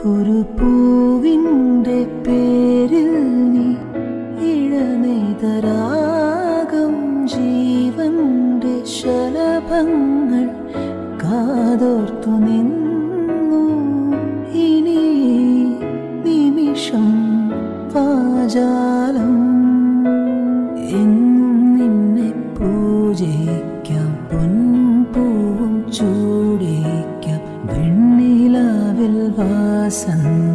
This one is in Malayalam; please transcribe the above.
ഒരു പൂവിൻ്റെ പേരിൽ നീ ഇഴനെയ്തരാഗം ജീവന്റെ ശലഭങ്ങൾ കാതോർത്തു നിന്നു ഇനി ഈ നിമിഷം വാചാലം എന്നും നിന്നെ പൂജയിക്കാം പൊന്നും പൂവും ചൂടിക്കാം വെണ്ണിലാവിൽ വാസന്ത